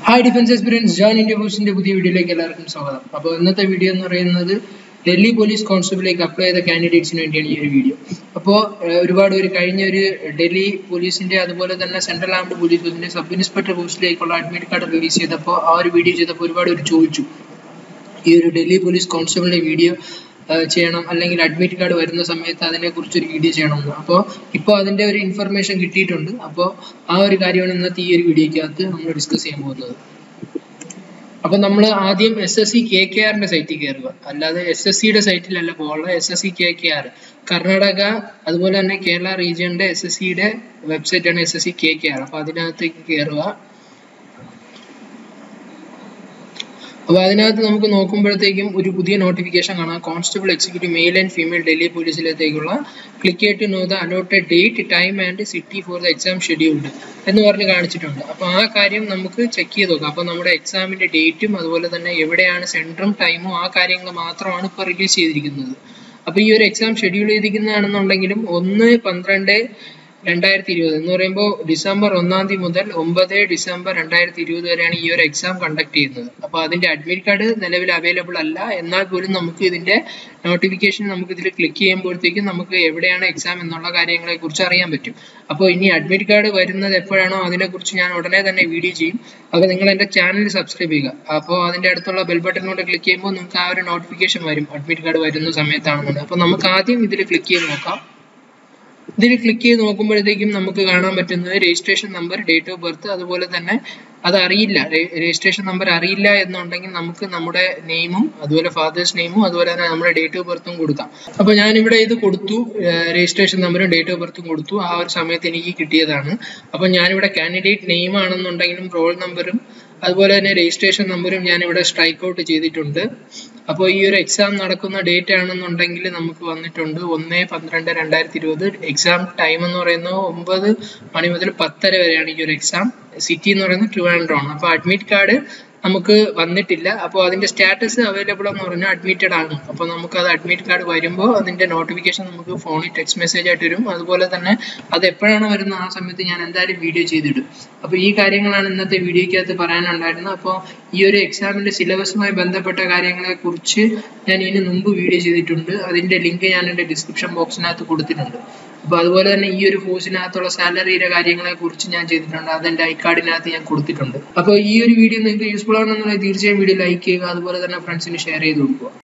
hi defence experience John India ബോസിന്റെ പുതിയ വീഡിയോയിലേക്ക് എല്ലാവർക്കും സ്വാഗതം അപ്പോൾ ഇന്നത്തെ വീഡിയോ എന്ന് പറയുന്നത് ഡൽഹി പോലീസ് കോൺസ്റ്റബിളിലേക്ക് അപ്ലൈ ചെയ്ത കാൻഡിഡേറ്റ്സിന് വേണ്ടിയാണ് ഈ ഒരു വീഡിയോ അപ്പോൾ ഒരുപാട് ഒരു കഴിഞ്ഞ ഒരു ഡൽഹി പോലീസിന്റെ അതുപോലെ തന്നെ സെൻട്രൽ ആംഡ് പോലീസ് ഫോഴ്സിന്റെ സബ് ഇൻസ്പെക്ടർ പോസ്റ്റിലേക്കുള്ള അഡ്മിറ്റ് കാർഡ് റിലീസ് ചെയ്തപ്പോൾ ആ ഒരു വീഡിയോ ചെയ്തപ്പോൾ ഒരുപാട് പേര് ചോദിച്ചു ഈ ഒരു ഡൽഹി പോലീസ് കോൺസ്റ്റബിളിന്റെ വീഡിയോ ചെയ്യണം അല്ലെങ്കിൽ അഡ്മിറ്റ് കാർഡ് വരുന്ന സമയത്ത് അതിനെക്കുറിച്ച് ഒരു വീഡിയോ ചെയ്യണമെന്ന് അപ്പോൾ ഇപ്പോൾ അതിൻ്റെ ഒരു ഇൻഫർമേഷൻ കിട്ടിയിട്ടുണ്ട് അപ്പോൾ ആ ഒരു കാര്യമാണ് ഇന്നത്തെ ഈ ഒരു വീഡിയോയ്ക്കകത്ത് നമ്മൾ ഡിസ്കസ് ചെയ്യാൻ പോകുന്നത് അപ്പൊ നമ്മൾ ആദ്യം S S C K K ആറിന്റെ സൈറ്റിൽ കയറുക അല്ലാതെ എസ് എസ് സിയുടെ സൈറ്റിലല്ല പോകാനുള്ള S S C K K R Karnataka അതുപോലെ തന്നെ കേരള റീജിയന്റെ എസ് എസ് സിയുടെ വെബ്സൈറ്റ് ആണ് S S C K K R അപ്പൊ അതിനകത്തേക്ക് കയറുക അപ്പോൾ അതിനകത്ത് നമുക്ക് നോക്കുമ്പോഴത്തേക്കും ഒരു പുതിയ നോട്ടിഫിക്കേഷൻ കാണാം constable executive male and female Delhi പോലീസിലേക്കുള്ള ക്ലിക്ക് ചെയ്തിട്ട് know the allotted date time and city for the exam scheduled എന്ന് പറഞ്ഞ് കാണിച്ചിട്ടുണ്ട് അപ്പോൾ ആ കാര്യം നമുക്ക് ചെക്ക് ചെയ്ത് നോക്കാം അപ്പോൾ നമ്മുടെ എക്സാമിന്റെ ഡേറ്റും അതുപോലെ തന്നെ എവിടെയാണ് സെൻറ്ററും ടൈമും ആ കാര്യങ്ങൾ മാത്രമാണ് ഇപ്പോൾ റിലീസ് ചെയ്തിരിക്കുന്നത് അപ്പോൾ ഈ ഒരു എക്സാം ഷെഡ്യൂൾ ചെയ്തിരിക്കുന്നതാണെന്നുണ്ടെങ്കിലും ഒന്ന് പന്ത്രണ്ട് രണ്ടായിരത്തി ഇരുപത് എന്ന് പറയുമ്പോൾ ഡിസംബർ ഒന്നാം തീയതി മുതൽ ഒമ്പത് ഡിസംബർ രണ്ടായിരത്തി ഇരുപത് വരെയാണ് ഈ ഒരു എക്സാം കണ്ടക്ട് ചെയ്യുന്നത് അപ്പോൾ അതിന്റെ അഡ്മിറ്റ് കാർഡ് നിലവിൽ അവൈലബിൾ അല്ല എന്നാൽ പോലും നമുക്ക് ഇതിന്റെ നോട്ടിഫിക്കേഷൻ നമുക്ക് ഇതിൽ ക്ലിക്ക് ചെയ്യുമ്പോഴത്തേക്കും നമുക്ക് എവിടെയാണ് എക്സാം എന്നുള്ള കാര്യങ്ങളെ കുറിച്ച് അറിയാൻ പറ്റും അപ്പോൾ ഇനി അഡ്മിറ്റ് കാർഡ് വരുന്നത് എപ്പോഴാണോ അതിനെക്കുറിച്ച് ഞാൻ ഉടനെ തന്നെ വീഡിയോ ചെയ്യും അപ്പോൾ നിങ്ങൾ എൻ്റെ ചാനൽ സബ്സ്ക്രൈബ് ചെയ്യുക അപ്പോൾ അതിൻ്റെ അടുത്തുള്ള ബെൽ ബട്ടണിലൂടെ ക്ലിക്ക് ചെയ്യുമ്പോൾ നിങ്ങൾക്ക് ആ ഒരു നോട്ടിഫിക്കേഷൻ വരും അഡ്മിറ്റ് കാർഡ് വരുന്ന സമയത്താണെന്നുള്ളത് അപ്പോൾ നമുക്ക് ആദ്യം ഇതിൽ ക്ലിക്ക് ചെയ്ത് നോക്കാം ഇതിൽ ക്ലിക്ക് ചെയ്ത് നോക്കുമ്പോഴത്തേക്കും നമുക്ക് കാണാൻ പറ്റുന്നത് registration number date of birth അതുപോലെ തന്നെ അത് അറിയില്ല രജിസ്ട്രേഷൻ നമ്പർ അറിയില്ല എന്നുണ്ടെങ്കിൽ നമുക്ക് നമ്മുടെ നെയിമും അതുപോലെ ഫാദേഴ്സ് നെയിമും അതുപോലെ തന്നെ നമ്മുടെ ഡേറ്റ് ഓഫ് ബർത്തും കൊടുക്കാം അപ്പോൾ ഞാനിവിടെ ഇത് കൊടുത്തു രജിസ്ട്രേഷൻ നമ്പറും ഡേറ്റ് ഓഫ് ബർത്തും കൊടുത്തു ആ ഒരു സമയത്ത് എനിക്ക് കിട്ടിയതാണ് അപ്പോൾ ഞാനിവിടെ കാൻഡിഡേറ്റ് നെയിം ആണെന്നുണ്ടെങ്കിലും റോൾ നമ്പറും അതുപോലെ തന്നെ രജിസ്ട്രേഷൻ നമ്പറും ഞാൻ ഇവിടെ സ്ട്രൈക്ക് ഔട്ട് ചെയ്തിട്ടുണ്ട് അപ്പോൾ ഈ ഒരു എക്സാം നടക്കുന്ന ഡേറ്റ് ആണെന്നുണ്ടെങ്കിൽ നമുക്ക് വന്നിട്ടുണ്ട് ഒന്ന് പന്ത്രണ്ട് രണ്ടായിരത്തി ഇരുപത് എക്സാം ടൈം എന്ന് പറയുന്നത് ഒമ്പത് മണി മുതൽ പത്തര വരെയാണ് ഈ ഒരു എക്സാം സിറ്റി എന്ന് പറയുന്നത് ട്രിവാൻഡ്രം ആണ് അപ്പോൾ അഡ്മിറ്റ് കാർഡ് നമുക്ക് വന്നിട്ടില്ല അപ്പോൾ അതിന്റെ സ്റ്റാറ്റസ് അവൈലബിൾ എന്ന് പറഞ്ഞാൽ അഡ്മിറ്റഡ് ആണ് അപ്പോൾ നമുക്ക് അത് അഡ്മിറ്റ് കാർഡ് വരുമ്പോൾ അതിന്റെ നോട്ടിഫിക്കേഷൻ നമുക്ക് ഫോണിൽ ടെക്സ്റ്റ് മെസ്സേജ് ആയിട്ട് വരും അതുപോലെ തന്നെ അത് എപ്പോഴാണ് വരുന്നത് ആ സമയത്ത് ഞാൻ എന്തായാലും വീഡിയോ ചെയ്തിടും അപ്പോൾ ഈ കാര്യങ്ങളാണ് ഇന്നത്തെ വീഡിയോയ്ക്കകത്ത് പറയാനുണ്ടായിരുന്നത് അപ്പോൾ ഈ ഒരു എക്സാമിന്റെ സിലബസുമായി ബന്ധപ്പെട്ട കാര്യങ്ങളെ കുറിച്ച് ഞാൻ ഇതിന് മുമ്പ് വീഡിയോ ചെയ്തിട്ടുണ്ട് അതിന്റെ ലിങ്ക് ഞാൻ എൻ്റെ ഡിസ്ക്രിപ്ഷൻ ബോക്സിനകത്ത് കൊടുത്തിട്ടുണ്ട് അപ്പോൾ അതുപോലെ തന്നെ ഈ ഒരു കോഴ്സിനകത്തുള്ള സാലറിയുടെ കാര്യങ്ങളെ കുറിച്ച് ഞാൻ ചെയ്തിട്ടുണ്ട് അതെന്റെ ഐ കാർഡിനകത്ത് ഞാൻ കൊടുത്തിട്ടുണ്ട് അപ്പോൾ ഈ ഒരു വീഡിയോ നിങ്ങൾക്ക് യൂസ്ഫുൾ ആണെന്നുണ്ടെങ്കിൽ തീർച്ചയായും വീഡിയോ ലൈക്ക് ചെയ്യുക അതുപോലെ തന്നെ ഫ്രണ്ട്സിന് ഷെയർ ചെയ്ത് കൊടുക്കുക